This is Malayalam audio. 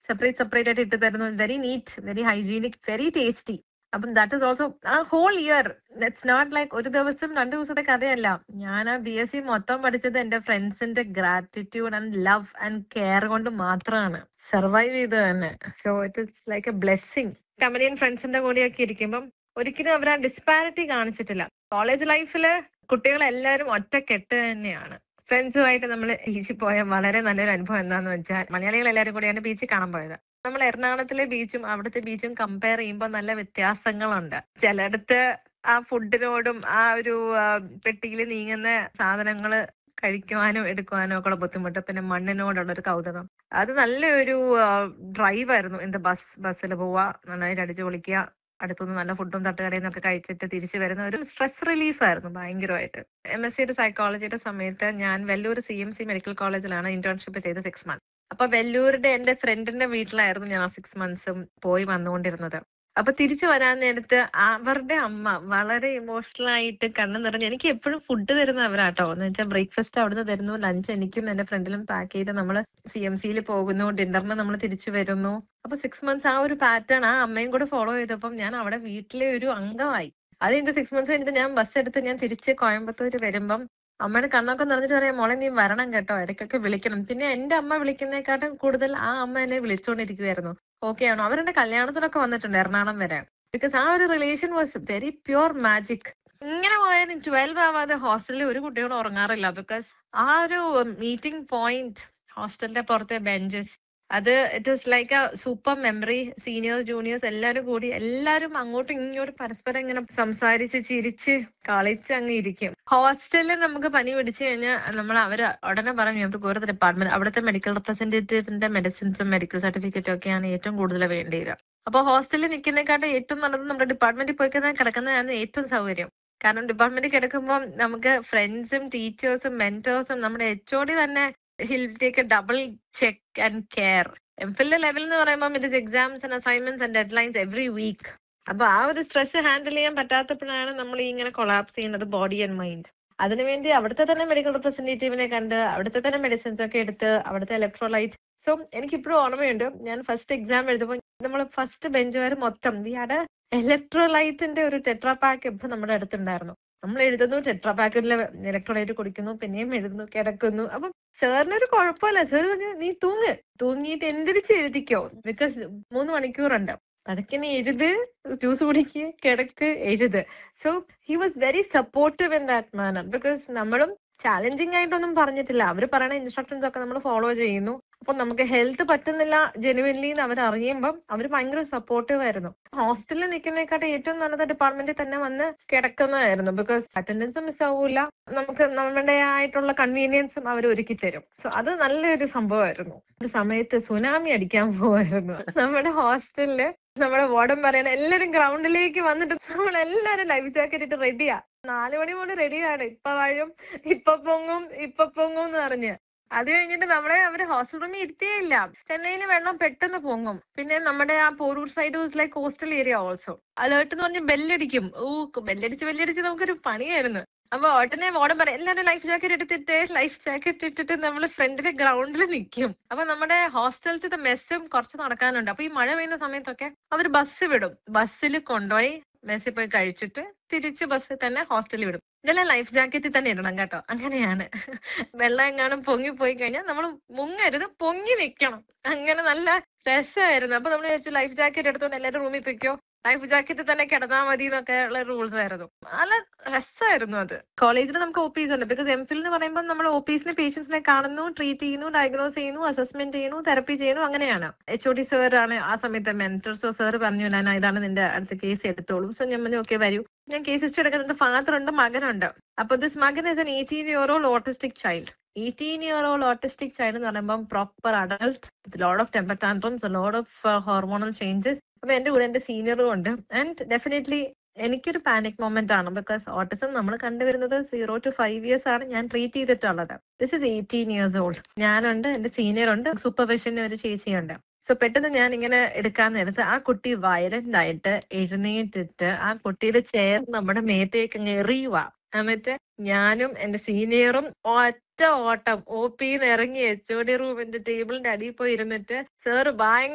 സെപ്പറേറ്റ് സെപ്പറേറ്റ് ആയിട്ട് ഇട്ട് തരുന്നു very neat very hygienic very tasty appam that is also ah whole year it's not like ഒരു ദിവസം രണ്ടു ദിവസത്തെ കഥയല്ല ഞാൻ ആ ബി എസ് സി മൊത്തം പഠിച്ചത് എന്റെ ഫ്രണ്ട്സിന്റെ gratitude and love and care കൊണ്ട് മാത്രമാണ് സർവൈവ് ചെയ്ത് തന്നെ so it is like a blessing companion ഫ്രണ്ട്സിന്റെ കൂടെയൊക്കെ ഇരിക്കുമ്പം ഒരിക്കലും അവർ ആ ഡിസ്പാരിറ്റി കാണിച്ചിട്ടില്ല കോളേജ് ലൈഫില് കുട്ടികളെല്ലാവരും ഒറ്റക്കെട്ട് തന്നെയാണ് ഫ്രണ്ട്സുമായിട്ട് നമ്മൾ ബീച്ചിൽ പോയ വളരെ നല്ലൊരു അനുഭവം എന്താന്ന് വെച്ചാൽ മലയാളികൾ എല്ലാവരും കൂടിയാണ് ബീച്ചിൽ കാണാൻ പോയത് നമ്മൾ എറണാകുളത്തിലെ ബീച്ചും അവിടുത്തെ ബീച്ചും കമ്പയർ ചെയ്യുമ്പോൾ നല്ല വ്യത്യാസങ്ങളുണ്ട് ചിലയിടത്ത് ആ ഫുഡിനോടും ആ ഒരു പെട്ടിയിൽ നീങ്ങുന്ന സാധനങ്ങള് കഴിക്കുവാനോ എടുക്കുവാനോ ഒക്കെ ഉള്ള ബുദ്ധിമുട്ട് പിന്നെ മണ്ണിനോടുള്ള ഒരു കൗതുകം അത് നല്ലൊരു ഡ്രൈവ് ആയിരുന്നു എന്ത് ബസ് ബസ്സിൽ പോവുക നന്നായിട്ട് അടിച്ചു പൊളിക്കുക അടുത്തുനിന്ന് നല്ല ഫുഡും തട്ടുകടയിൽ നിന്നൊക്കെ കഴിച്ചിട്ട് തിരിച്ചു വരുന്ന ഒരു സ്ട്രെസ് റിലീഫ് ആയിരുന്നു ഭയങ്കരമായിട്ട് എം എസ് സിയുടെ സൈക്കോളജിയുടെ സമയത്ത് ഞാൻ Vellore C M C medical കോളേജിലാണ് ഇന്റേൺഷിപ്പ് ചെയ്ത സിക്സ് മന്ത്സ് അപ്പൊ വെല്ലൂരുടെ എന്റെ ഫ്രണ്ടിന്റെ വീട്ടിലായിരുന്നു ഞാൻ സിക്സ് മന്ത്സും പോയി വന്നുകൊണ്ടിരുന്നത് അപ്പൊ തിരിച്ചു വരാൻ നേരത്ത് അവരുടെ അമ്മ വളരെ ഇമോഷണൽ ആയിട്ട് കണ്ണു നിറഞ്ഞ് എനിക്ക് എപ്പോഴും ഫുഡ് തരുന്ന അവരാട്ടോ എന്ന് വെച്ചാൽ ബ്രേക്ക്ഫാസ്റ്റ് അവിടുന്ന് തരുന്നു ലഞ്ച് എനിക്കും എന്റെ ഫ്രണ്ടിലും പാക്ക് ചെയ്ത് നമ്മൾ സി എം സിയിൽ പോകുന്നു ഡിന്നറിന് നമ്മൾ തിരിച്ചു വരുന്നു അപ്പൊ സിക്സ് മന്ത്സ് ആ ഒരു പാറ്റേൺ ആ അമ്മയും കൂടെ ഫോളോ ചെയ്തപ്പം ഞാൻ അവിടെ വീട്ടിലെ ഒരു അംഗമായി അത് കഴിഞ്ഞ് സിക്സ് മന്ത്സ് കഴിഞ്ഞിട്ട് ഞാൻ ബസ് എടുത്ത് ഞാൻ തിരിച്ച് കോയമ്പത്തൂര് വരുമ്പം അമ്മയുടെ കണ്ണൊക്കെ നിറഞ്ഞിട്ട് പറയാം മോളെ നീ വരണം കേട്ടോ ഇടയ്ക്കൊക്കെ വിളിക്കണം പിന്നെ എന്റെ അമ്മ വിളിക്കുന്നതിനെക്കാട്ടും കൂടുതൽ ആ അമ്മ എന്നെ വിളിച്ചുകൊണ്ടിരിക്കുവായിരുന്നു ഓക്കെ ആണോ അവരെന്റെ കല്യാണത്തിനൊക്കെ വന്നിട്ടുണ്ട് എറണാകുളം വരെ ബിക്കോസ് ആ ഒരു relation was very pure magic ഇങ്ങനെ പോയാലും ട്വൽവ് ആവാതെ ഹോസ്റ്റലിൽ ഒരു കുട്ടിയോട് ഉറങ്ങാറില്ല ബിക്കോസ് ആ ഒരു മീറ്റിംഗ് പോയിന്റ് ഹോസ്റ്റലിന്റെ പുറത്തെ ബെഞ്ചസ് അത് it was like a super memory seniors juniors എല്ലാവരും കൂടി എല്ലാവരും അങ്ങോട്ടും ഇങ്ങോട്ടും പരസ്പരം ഇങ്ങനെ സംസാരിച്ച് ചിരിച്ച് കളിച്ച് അങ്ങ് ഇരിക്കും ഹോസ്റ്റലിൽ നമുക്ക് പനി പിടിച്ചു കഴിഞ്ഞാൽ നമ്മൾ അവർ ഉടനെ പറഞ്ഞു അവർക്ക് ഓരോ ഡിപ്പാർട്ട്മെന്റ് അവിടുത്തെ മെഡിക്കൽ റെപ്രസെന്റേറ്റീവിന്റെ മെഡിസിൻസും മെഡിക്കൽ സർട്ടിഫിക്കറ്റും ഒക്കെയാണ് ഏറ്റവും കൂടുതൽ വേണ്ടിയത് അപ്പൊ ഹോസ്റ്റലിൽ നിൽക്കുന്നതിനെക്കാട്ടും ഏറ്റവും നല്ലത് നമ്മുടെ ഡിപ്പാർട്ട്മെന്റിൽ പോയി കഴിഞ്ഞാൽ കിടക്കുന്നതാണ് ഏറ്റവും സൗകര്യം കാരണം ഡിപ്പാർട്ട്മെന്റിൽ കിടക്കുമ്പോൾ നമുക്ക് ഫ്രണ്ട്സും ടീച്ചേഴ്സും മെന്റേഴ്സും നമ്മുടെ എച്ച് ഒ ഡി തന്നെ he'll take a double check and care M ഫില്ലെ ലെവൽ എന്ന് പറയുമ്പോൾ it is exams and assignments and deadlines every week അപ്പൊ ആ ഒരു സ്ട്രെസ് ഹാൻഡിൽ ചെയ്യാൻ പറ്റാത്തപ്പോഴാണ് നമ്മൾ ഈ ഇങ്ങനെ കൊളാപ്സ് ചെയ്യുന്നത് ബോഡി ആൻഡ് മൈൻഡ് അതിനുവേണ്ടി അവിടുത്തെ തന്നെ മെഡിക്കൽ റെപ്രസെന്റേറ്റീവിനെ കണ്ട് അവിടുത്തെ തന്നെ മെഡിസിൻസ് ഒക്കെ എടുത്ത് അവിടുത്തെ ഇലക്ട്രോലൈറ്റ് സോ എനിക്ക് ഇപ്പോഴും ഓർമ്മയുണ്ട് ഞാൻ ഫസ്റ്റ് എക്സാം എഴുതുമ്പോൾ നമ്മൾ ഫസ്റ്റ് ബെഞ്ച് വരെ മൊത്തം വി ആടെ ഇലക്ട്രോലൈറ്റിന്റെ ഒരു ടെട്രാ പാക്ക് എപ്പോഴും നമ്മുടെ അടുത്തുണ്ടായിരുന്നു നമ്മൾ എഴുതുന്നു ടെട്രാ പാക്കറ്റിലെ ഇലക്ട്രോലൈറ്റ് കുടിക്കുന്നു പിന്നെയും എഴുതുന്നു കിടക്കുന്നു അപ്പം സാറിനൊരു കുഴപ്പമില്ല സാർ പറഞ്ഞു നീ തൂങ്ങ് തൂങ്ങിയിട്ട് എന്തിരിച്ച് എഴുതിക്കോ ബിക്കോസ് മൂന്ന് മണിക്കൂറുണ്ട് അതൊക്കെ നീ എഴുത് ജ്യൂസ് കുടിക്ക് കിടക്ക് എഴുത് so he was very supportive in that manner because നമ്മളും ചാലഞ്ചിങ് ആയിട്ടൊന്നും പറഞ്ഞിട്ടില്ല അവർ പറയുന്ന ഇൻസ്ട്രക്ഷൻസ് ഒക്കെ നമ്മൾ ഫോളോ ചെയ്യുന്നു അപ്പൊ നമുക്ക് ഹെൽത്ത് പറ്റുന്നില്ല ജെനുവൻലി എന്ന് അവർ അറിയുമ്പം അവർ ഭയങ്കര സപ്പോർട്ടീവ് ആയിരുന്നു ഹോസ്റ്റലിൽ നിൽക്കുന്നതിനെക്കാട്ടും ഏറ്റവും നല്ലത് ഡിപ്പാർട്ട്മെന്റിൽ തന്നെ വന്ന് കിടക്കുന്നതായിരുന്നു ബിക്കോസ് അറ്റൻഡൻസ് മിസ് ആവൂല നമുക്ക് നമ്മുടെ ആയിട്ടുള്ള കൺവീനിയൻസും അവർ ഒരുക്കി തരും സോ അത് നല്ലൊരു സംഭവമായിരുന്നു ഒരു സമയത്ത് സുനാമി അടിക്കാൻ പോവായിരുന്നു നമ്മുടെ ഹോസ്റ്റലില് നമ്മുടെ വാർഡൻ പറയണ എല്ലാരും ഗ്രൗണ്ടിലേക്ക് വന്നിട്ട് നമ്മൾ എല്ലാരും ലൈഫ് ജാക്കറ്റ് ഇട്ട് റെഡിയാ നാലു മണി മുതൽ റെഡിയാണ് ഇപ്പൊ വാഴും ഇപ്പൊ പൊങ്ങും ഇപ്പൊ പൊങ്ങും എന്ന് പറഞ്ഞ് അത് കഴിഞ്ഞിട്ട് നമ്മളെ അവര് ഹോസ്റ്റൽ റൂമിൽ ഇരുത്തിയില്ല ചെന്നൈയിൽ വെള്ളം പെട്ടെന്ന് പൊങ്ങും പിന്നെ നമ്മുടെ ആ Porur side was like coastal area also alert എന്ന് പറഞ്ഞ് ബെല്ലടിക്കും ഓ ബെല്ലടിച്ച് ബെല്ലടിച്ച് നമുക്കൊരു പണിയായിരുന്നു അപ്പൊ ഉടനെ മോഡം പറയാം എല്ലാവരും ലൈഫ് ജാക്കറ്റ് എടുത്തിട്ട് ലൈഫ് ജാക്കറ്റ് ഇട്ടിട്ട് നമ്മൾ ഫ്രണ്ടിലെ ഗ്രൗണ്ടിൽ നിൽക്കും അപ്പൊ നമ്മുടെ ഹോസ്റ്റലത്തെ മെസ്സും കുറച്ച് നടക്കാനുണ്ട് അപ്പൊ ഈ മഴ പെയ്യുന്ന സമയത്തൊക്കെ അവർ ബസ് വിടും ബസ്സിൽ കൊണ്ടുപോയി മെസ്സിൽ പോയി കഴിച്ചിട്ട് തിരിച്ച് ബസ്സിൽ തന്നെ ഹോസ്റ്റലിൽ വിടും ഇതെല്ലാം ലൈഫ് ജാക്കറ്റിൽ തന്നെ ഇടണം കേട്ടോ അങ്ങനെയാണ് വെള്ളം എങ്ങാനും പൊങ്ങി പോയി കഴിഞ്ഞാൽ നമ്മൾ മുങ്ങരുത് പൊങ്ങി നിൽക്കണം അങ്ങനെ നല്ല രസമായിരുന്നു അപ്പൊ നമ്മൾ വിചാരിച്ചു ലൈഫ് ജാക്കറ്റ് എടുത്തോണ്ട് എല്ലാവരും റൂമിൽ പൊയ്ക്കോ ലൈഫ് ജാക്കറ്റിൽ തന്നെ കിടന്നാൽ മതി എന്നൊക്കെ ഉള്ള റൂൾസ് ആയിരുന്നു നല്ല രസമായിരുന്നു അത് കോളേജിൽ നമുക്ക് ഒ പീസ് ഉണ്ട് ബിക്കോസ് എം ഫിൽ എന്ന് പറയുമ്പോൾ നമ്മൾ ഒ പീസിന് പേഷ്യൻസിനെ കാണുന്നു ട്രീറ്റ് ചെയ്യുന്നു ഡയഗ്നോസ് ചെയ്യുന്നു അസസ്മെന്റ് ചെയ്യുന്നു തെറപ്പി ചെയ്യുന്നു അങ്ങനെയാണ് എച്ച് ഒ ഡി സാർ ആണ് ആ സമയത്ത് മെന്റർ സോ സാർ പറഞ്ഞു ഞാൻ ഇതാണ് നിന്റെ അടുത്ത കേസ് എടുത്തോളൂ സോ ഞാൻ പറഞ്ഞു ഓക്കെ വരൂ ഞാൻ കേസ് ഹിസ്റ്ററി എടുക്കുന്നത് ഫാദർ ഉണ്ട് മകനുണ്ട് അപ്പൊ ദിസ് മകൻ is an eighteen year old autistic child eighteen year old autistic child എന്ന് പറയുമ്പോൾ proper adult load of temper tantrums load of hormonal changes അപ്പൊ എന്റെ കൂടെ എന്റെ സീനിയറും ഉണ്ട് ആൻഡ് ഡെഫിനറ്റ്ലി എനിക്കൊരു പാനിക് മൊമെന്റ് ആണ് ബിക്കോസ് ഓട്ടിസം നമ്മൾ കണ്ടുവരുന്നത് സീറോ ടു ഫൈവ് ഇയേഴ്സ് ആണ് ഞാൻ ട്രീറ്റ് ചെയ്തിട്ടുള്ളത് this is eighteen years old ഞാനുണ്ട് എന്റെ സീനിയർ ഉണ്ട് സൂപ്പർവിഷന് ഒരു ചേച്ചിയുണ്ട് സോ പെട്ടെന്ന് ഞാൻ ഇങ്ങനെ എടുക്കാൻ നേരത്ത് ആ കുട്ടി വയലന്റ് ആയിട്ട് എഴുന്നേറ്റിട്ട് ആ കുട്ടിയുടെ ചെയർ നമ്മുടെ മേത്തേക്ക് അങ്ങ് എറിയുക എന്നിട്ട് ഞാനും എന്റെ സീനിയറും ഒറ്റ ഓട്ടം ഒ പിന്ന് ഇറങ്ങി എച്ച് ഒ ഡി റൂമിന്റെ ടേബിളിന്റെ അടിയിൽ പോയി ഇരുന്നിട്ട് സാറ് ഭയങ്കര